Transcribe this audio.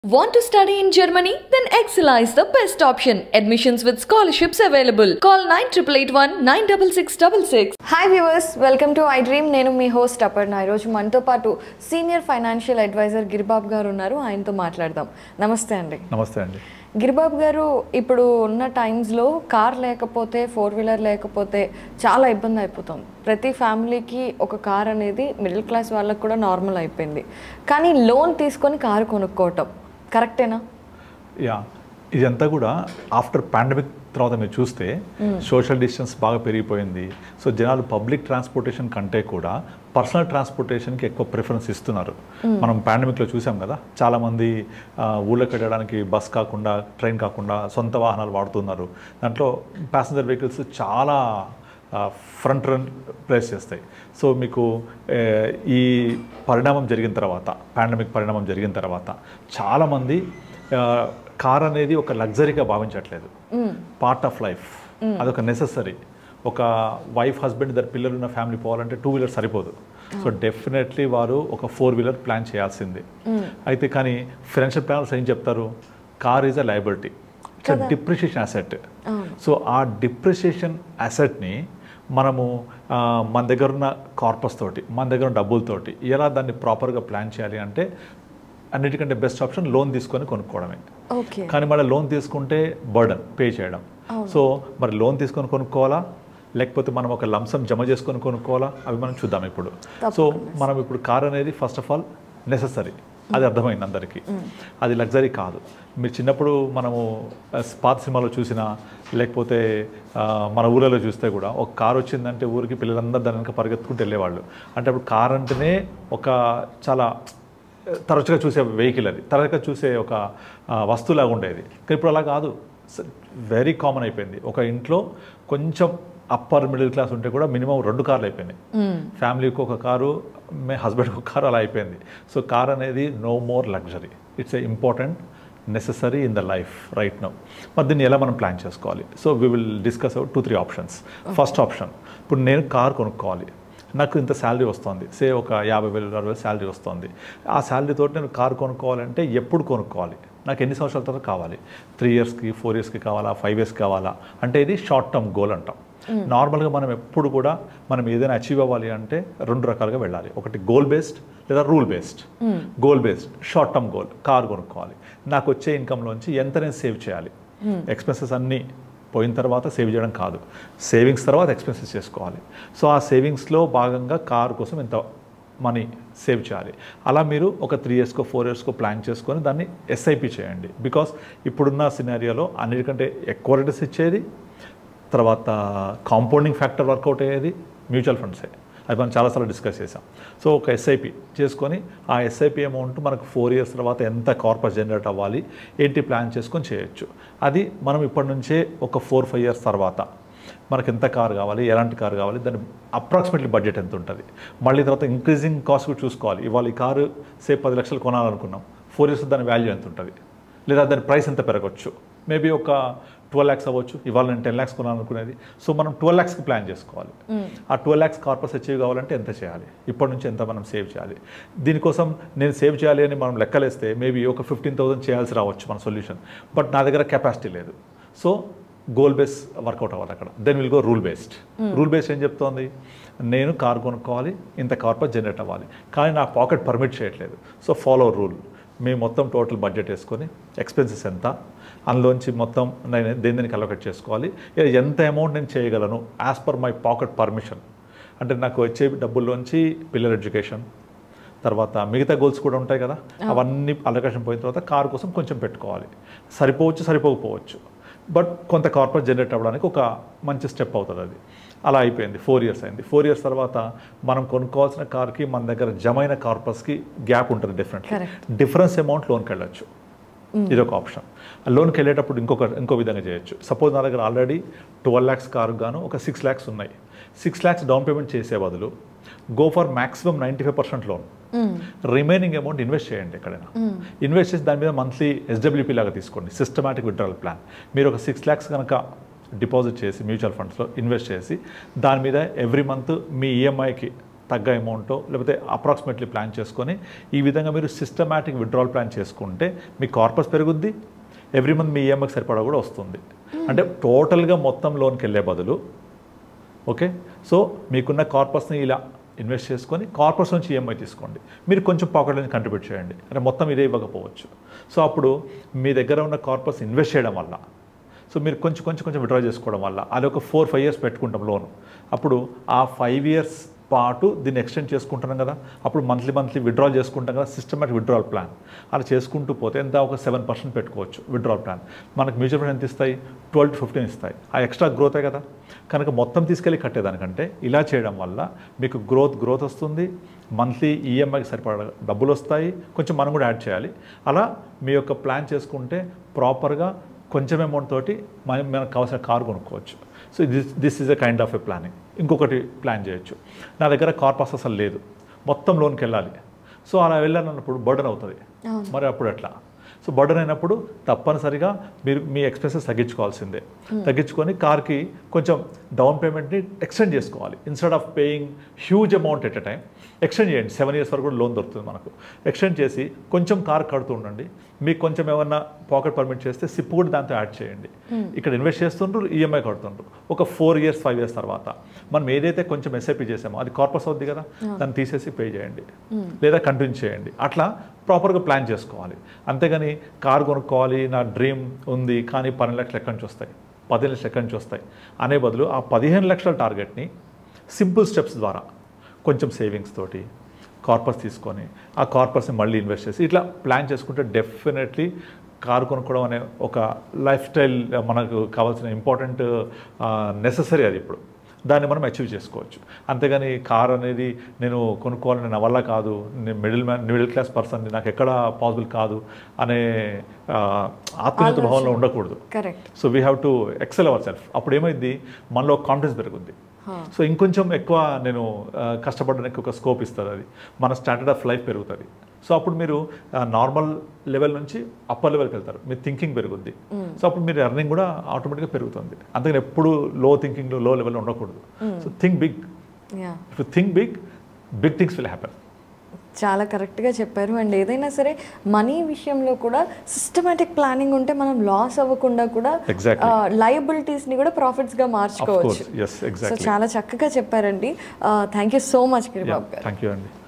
Want to study in Germany? Then Excella is the best option. Admissions with scholarships available. Call 9881 96666. Hi viewers welcome to I dream నేను మీ host Aparna ఈరోజు మనతో పాటు senior financial advisor Giribabu గారు ఉన్నారు ఆయనతో మాట్లాడదాం నమస్తే అండి నమస్తే అండి గిరిబాబు గారు ఇప్పుడు ఉన్న టైమ్స్లో కార్ లేకపోతే ఫోర్ వీలర్ లేకపోతే చాలా ఇబ్బంది అయిపోతుంది ప్రతి ఫ్యామిలీకి ఒక కార్ అనేది మిడిల్ క్లాస్ వాళ్ళకి కూడా నార్మల్ అయిపోయింది కానీ లోన్ తీసుకొని కారు కొనుక్కోవటం కరెక్టేనా యా ఇదంతా కూడా ఆఫ్టర్ పాండమిక్ తర్వాత మీరు చూస్తే సోషల్ డిస్టెన్స్ బాగా పెరిగిపోయింది సో జనాలు పబ్లిక్ ట్రాన్స్పోర్టేషన్ కంటే కూడా పర్సనల్ ట్రాన్స్పోర్టేషన్కి ఎక్కువ ప్రిఫరెన్స్ ఇస్తున్నారు మనం పాండమిక్లో చూసాం కదా చాలామంది ఆ, ఊళ్ళోకి వెళ్ళడానికి బస్ కాకుండా ట్రైన్ కాకుండా సొంత వాహనాలు వాడుతున్నారు దాంట్లో ప్యాసింజర్ వెహికల్స్ చాలా ఫ్రంట్ రన్ ప్లేస్ చేస్తాయి సో మీకు ఏ, ఈ పరిణామం జరిగిన తర్వాత పాండమిక్ పరిణామం జరిగిన తర్వాత చాలామంది కార్ అనేది ఒక లగ్జరీగా భావించట్లేదు పార్ట్ ఆఫ్ లైఫ్ అదొక నెససరీ ఒక వైఫ్ హస్బెండ్ ఇద్దరు పిల్లలు ఉన్న ఫ్యామిలీ పోవాలంటే టూ వీలర్ సరిపోదు సో డెఫినెట్లీ వారు ఒక ఫోర్ వీలర్ ప్లాన్ చేయాల్సిందే అయితే కానీ ఫైనాన్షియల్ ప్లానర్స్ ఏం చెప్తారు car is a liability it's depreciation asset so ఆ డిప్రిషియేషన్ అసెట్ని మనము ఆ, మన దగ్గర ఉన్న కార్పస్ తోటి మన దగ్గర ఉన్న డబ్బులతోటి ఎలా దాన్ని ప్రాపర్గా ప్లాన్ చేయాలి అంటే అన్నిటికంటే బెస్ట్ ఆప్షన్ లోన్ తీసుకొని కొనుక్కోవడమే ఓకే కానీ మళ్ళీ లోన్ తీసుకుంటే బర్డన్ పే చేయడం సో మరి లోన్ తీసుకొని కొనుక్కోవాలా లేకపోతే మనం ఒక లంసం జమ చేసుకొని కొనుక్కోవాలా అవి మనం చూద్దాం ఇప్పుడు సో మనం ఇప్పుడు కార్ అనేది ఫస్ట్ ఆఫ్ ఆల్ నెససరీ అది అర్థమైంది అందరికీ అది లగ్జరీ కాదు మీరు చిన్నప్పుడు మనము ఆ, పాత సినిమాలో చూసినా లేకపోతే ఆ, మన ఊళ్ళలో చూస్తే కూడా ఒక కార్ వచ్చిందంటే ఊరికి పిల్లలందరూ దాని వెనక పరిగెత్తుకుంటూ వెళ్ళేవాళ్ళు అంటే అప్పుడు కార్ అంటేనే ఒక చాలా తరచుగా చూసే వెహికల్ అది తరచుగా చూసే ఒక ఆ, వస్తువులాగా ఉండేది కానీ ఇప్పుడు అలా కాదు వెరీ కామన్ అయిపోయింది ఒక ఇంట్లో కొంచెం అప్పర్ మిడిల్ క్లాస్ ఉంటే కూడా మినిమం రెండు కార్లు అయిపోయినాయి ఫ్యామిలీకి ఒక కారు మే హస్బెండ్కి ఒక కారు అలా అయిపోయింది సో కార్ అనేది no more luxury it's a important necessary in the life right now మరి దీన్ని ఎలా మనం ప్లాన్ చేసుకోవాలి so we will discuss out two three options first option ఇప్పుడు నేను కార్ కొనుక్కోవాలి నాకు ఇంత శాలరీ వస్తుంది సే ఒక యాభై వేలు అరవై వేలు శాలరీ వస్తుంది ఆ శాలరీతో నేను కారు కొనుక్కోవాలంటే ఎప్పుడు కొనుక్కోవాలి నాకు ఎన్ని సంవత్సరాల తర్వాత కావాలి త్రీ ఇయర్స్కి ఫోర్ ఇయర్స్కి కావాలా ఫైవ్ ఇయర్స్కి కావాలా అంటే ఇది షార్ట్ టర్మ్ గోల్ అంటాం నార్మల్గా మనం ఎప్పుడు కూడా మనం ఏదైనా అచీవ్ అవ్వాలి అంటే రెండు రకాలుగా వెళ్ళాలి ఒకటి గోల్ బేస్డ్ లేదా rule based goal based short term goal car కొనుక్కోవాలి నాకు వచ్చే ఇన్కంలోంచి ఎంత నేను సేవ్ చేయాలి ఎక్స్పెన్సెస్ అన్నీ పోయిన తర్వాత సేవ్ చేయడం కాదు సేవింగ్స్ తర్వాత ఎక్స్పెన్సెస్ చేసుకోవాలి సో ఆ సేవింగ్స్లో భాగంగా కారు కోసం ఎంత మనీ సేవ్ చేయాలి అలా మీరు ఒక త్రీ ఇయర్స్కో ఫోర్ ఇయర్స్కో ప్లాన్ చేసుకొని దాన్ని ఎస్ఐపి చేయండి బికాస్ ఇప్పుడున్న సినారియోలో అన్నిటికంటే ఎక్కువ రిటర్న్స్ ఇచ్చేది తర్వాత కాంపౌండింగ్ ఫ్యాక్టర్ వర్కౌట్ అయ్యేది మ్యూచువల్ ఫండ్సే అది మనం చాలాసార్లు డిస్కస్ చేసాం సో ఒక ఎస్ఐపి చేసుకొని ఆ ఎస్ఐపి అమౌంట్ మనకు ఫోర్ ఇయర్స్ తర్వాత ఎంత కార్పస్ జనరేట్ అవ్వాలి ఏంటి ప్లాన్ చేసుకొని చేయొచ్చు అది మనం ఇప్పటి నుంచే ఒక ఫోర్ ఫైవ్ ఇయర్స్ తర్వాత మనకి ఎంత కారు కావాలి ఎలాంటి కారు కావాలి దాని అప్రాక్సిమేట్లీ బడ్జెట్ ఎంత ఉంటుంది మళ్ళీ తర్వాత ఇంక్రీజింగ్ కాస్ట్ కూడా చూసుకోవాలి ఇవాళ ఈ కారు సే పది లక్షలు కొనాలనుకున్నాం ఫోర్ ఇయర్స్ దాని వాల్యూ ఎంత ఉంటుంది లేదా దాని ప్రైస్ ఎంత పెరగచ్చు మేబీ ఒక ట్వెల్వ్ ల్యాక్స్ అవ్వచ్చు ఇవాళ నేను టెన్ ల్యాక్స్ కొనాలనుకునేది సో మనం ట్వెల్వ్ ల్యాక్స్కి ప్లాన్ చేసుకోవాలి ఆ ట్వెల్వ్ ల్యాక్స్ కార్పస్ అచీవ్ కావాలంటే ఎంత చేయాలి ఇప్పటి నుంచి ఎంత మనం సేవ్ చేయాలి దీనికోసం నేను సేవ్ చేయాలి అని మనం లెక్కలేస్తే మేబీ ఒక ఫిఫ్టీన్ థౌసండ్ చేయాల్సి రావచ్చు మన సొల్యూషన్ బట్ నా దగ్గర కెపాసిటీ లేదు సో గోల్ బేస్ వర్కౌట్ అవ్వాలి అక్కడ then will go rule based rule based ఏం చెప్తోంది నేను కార్ కొనుక్కోవాలి ఇంత కార్పస్ జనరేట్ అవ్వాలి కానీ నా పాకెట్ పర్మిట్ చేయట్లేదు సో ఫాలో రూల్ మేము మొత్తం టోటల్ బడ్జెట్ వేసుకొని ఎక్స్పెన్సెస్ ఎంత అందులోంచి మొత్తం నేను దేని దేనికి అలొకేట్ చేసుకోవాలి ఇలా ఎంత అమౌంట్ నేను చేయగలను as per my pocket permission అంటే నాకు వచ్చే డబ్బుల్లోంచి పిల్లల ఎడ్యుకేషన్ తర్వాత మిగతా గోల్స్ కూడా ఉంటాయి కదా అవన్నీ అలొకేషన్ పోయిన తర్వాత కారు కోసం కొంచెం పెట్టుకోవాలి సరిపోవచ్చు సరిపోకపోవచ్చు బట్ కొంత కార్పొరేట్ జనరేట్ అవ్వడానికి ఒక మంచి స్టెప్ అవుతుంది అది అలా అయిపోయింది ఫోర్ ఇయర్స్ అయింది ఫోర్ ఇయర్స్ తర్వాత మనం కొనుక్కోవాల్సిన కార్కి మన దగ్గర జమైన కార్పస్కి గ్యాప్ ఉంటుంది డిఫరెంట్ Correct. డిఫరెన్స్ అమౌంట్ లోన్కి వెళ్ళొచ్చు ఇది ఒక ఆప్షన్ లోన్కి వెళ్ళేటప్పుడు ఇంకొక ఇంకో విధంగా చేయొచ్చు సపోజ్ నా దగ్గర ఆల్రెడీ ట్వెల్వ్ ల్యాక్స్ కారు గాను ఒక సిక్స్ ల్యాక్స్ ఉన్నాయి సిక్స్ ల్యాక్స్ డౌన్ పేమెంట్ చేసే బదులు go for maximum ninety five percent loan remaining amount invest చేయండి ఎక్కడైనా ఇన్వెస్ట్ చేసి దాని మీద మంత్లీ ఎస్డబ్ల్యూపీ లాగా తీసుకోండి సిస్టమాటిక్ విడ్రాల్ ప్లాన్ మీరు ఒక సిక్స్ ల్యాక్స్ కనుక డిపాజిట్ చేసి మ్యూచువల్ ఫండ్స్లో ఇన్వెస్ట్ చేసి దాని మీద ఎవ్రీ మంత్ మీ ఈఎంఐకి తగ్గ అమౌంటో లేకపోతే అప్రాక్సిమేట్లీ ప్లాన్ చేసుకొని ఈ విధంగా మీరు సిస్టమాటిక్ విత్డ్రాల్ ప్లాన్ చేసుకుంటే మీ కార్పస్ పెరుగుద్ది ఎవ్రీ మంత్ మీ ఈఎంఐకి సరిపడా కూడా వస్తుంది అంటే టోటల్గా మొత్తం లోన్కి వెళ్ళే బదులు ఓకే సో మీకున్న కార్పస్ని ఇలా ఇన్వెస్ట్ చేసుకొని కార్పస్ నుంచి ఈఎంఐ తీసుకోండి మీరు కొంచెం పాకెట్ నుంచి కంట్రిబ్యూట్ చేయండి అంటే మొత్తం ఇదే ఇవ్వకపోవచ్చు సో అప్పుడు మీ దగ్గర ఉన్న కార్పస్ ఇన్వెస్ట్ చేయడం వల్ల సో మీరు కొంచెం కొంచెం కొంచెం విడ్రా చేసుకోవడం వల్ల అది ఒక ఫోర్ ఫైవ్ ఇయర్స్ పెట్టుకుంటాం లోన్ అప్పుడు ఆ ఫైవ్ ఇయర్స్ పాటు దీన్ని ఎక్స్టెండ్ చేసుకుంటున్నాం కదా అప్పుడు మంత్లీ మంత్లీ విడ్రాల్ చేసుకుంటాం కదా సిస్టమేటిక్ విడ్రాల్ ప్లాన్ అలా చేసుకుంటూ పోతే ఎంత ఒక సెవెన్ పర్సెంట్ పెట్టుకోవచ్చు విడ్రాల్ ప్లాన్ మనకు మ్యూచువల్ ఫండ్ ఎంత ఇస్తాయి ట్వెల్వ్ టు ఫిఫ్టీన్ ఇస్తాయి ఆ ఎక్స్ట్రా గ్రోతే కదా కనుక మొత్తం తీసుకెళ్ళి కట్టేదానికంటే ఇలా చేయడం వల్ల మీకు గ్రోత్ గ్రోత్ వస్తుంది మంత్లీ ఈఎంఐకి సరిపడా డబ్బులు వస్తాయి కొంచెం మనం కూడా యాడ్ చేయాలి అలా మీ యొక్క ప్లాన్ చేసుకుంటే ప్రాపర్గా కొంచెం అమౌంట్ తోటి మనం మనకు కావాల్సిన కారు కొనుక్కోవచ్చు so this this is a kind of a planning ఇంకొకటి ప్లాన్ చేయొచ్చు నా దగ్గర కార్ పాస్ అసలు లేదు మొత్తం లోన్కి వెళ్ళాలి సో అలా వెళ్ళాలన్నప్పుడు బర్డన్ అవుతుంది మరి అప్పుడు ఎట్లా సో బర్డన్ అయినప్పుడు తప్పనిసరిగా మీరు మీ ఎక్స్పెన్సెస్ తగ్గించుకోవాల్సిందే తగ్గించుకొని కార్కి కొంచెం డౌన్ పేమెంట్ని ఎక్స్టెండ్ చేసుకోవాలి instead of paying huge amount at a time extend చేయండి సెవెన్ ఇయర్స్ వరకు కూడా లోన్ దొరుకుతుంది మనకు ఎక్స్టెండ్ చేసి కొంచెం కార్ కడుతూ ఉండండి మీకు కొంచెం ఏమన్నా పాకెట్ పర్మిట్ చేస్తే సిప్ కూడా దాంతో యాడ్ చేయండి ఇక్కడ ఇన్వెస్ట్ చేస్తుండ్రు ఈఎంఐ కడుతుండ్రు ఒక ఫోర్ ఇయర్స్ ఫైవ్ ఇయర్స్ తర్వాత మనం ఏదైతే కొంచెం ఎస్ఐపి చేసామో అది కార్పస్ అవుద్ది కదా దాన్ని తీసేసి పే చేయండి లేదా కంటిన్యూ చేయండి అట్లా ప్రాపర్గా ప్లాన్ చేసుకోవాలి అంతేగాని కారు కొనుక్కోవాలి నా డ్రీమ్ ఉంది కానీ పన్నెండు లక్షలు ఎక్కడి నుంచి వస్తాయి పదిహేను లక్షలు ఎక్కడి నుంచి వస్తాయి అనే బదులు ఆ పదిహేను లక్షల టార్గెట్ని సింపుల్ స్టెప్స్ ద్వారా కొంచెం సేవింగ్స్ తోటి కార్పస్ తీసుకొని ఆ కార్పస్ని మళ్ళీ ఇన్వెస్ట్ చేసి ఇట్లా ప్లాన్ చేసుకుంటే డెఫినెట్లీ కారు కొనుక్కోవడం అనే ఒక లైఫ్ స్టైల్ మనకు కావాల్సిన ఇంపార్టెంట్ నెససరీ అది ఇప్పుడు దాన్ని మనం అచీవ్ చేసుకోవచ్చు అంతేగాని కార్ అనేది నేను కొనుక్కోవాలని నా వల్ల కాదు నేను middle man middle class person నాకు ఎక్కడ పాసిబుల్ కాదు అనే ఆ, ఆత్మీయత భావంలో ఉండకూడదు correct so we have to excel our self అప్పుడు ఏమైంది మనలో కాన్ఫిడెన్స్ పెరుగుద్ది సో ఇంకొంచెం ఎక్కువ నేను ఆ, కష్టపడడానికి ఒక స్కోప్ ఇస్తుంది అది మన స్టాండర్డ్ ఆఫ్ లైఫ్ పెరుగుతుంది సో అప్పుడు మీరు నార్మల్ లెవెల్ నుంచి అప్పర్ లెవెల్కి వెళ్తారు మీ థింకింగ్ పెరుగుద్ది సో అప్పుడు మీరు ఎర్నింగ్ కూడా ఆటోమేటిక్గా పెరుగుతుంది అందుకని ఎప్పుడు లో థింకింగ్లో లో లెవెల్లో ఉండకూడదు so think big yeah if you think big big things will happen చాలా కరెక్ట్గా చెప్పారు అండ్ ఏదైనా సరే మనీ విషయంలో కూడా సిస్టమేటిక్ ప్లానింగ్ ఉంటే మనం లాస్ అవ్వకుండా కూడా Exactly. లయబిలిటీస్ని కూడా ప్రాఫిట్స్గా మార్చుకోవచ్చు course. Yes, so exactly. చాలా చక్కగా చెప్పారండి thank you so much Giribabu గారు థ్యాంక్ యూ అండి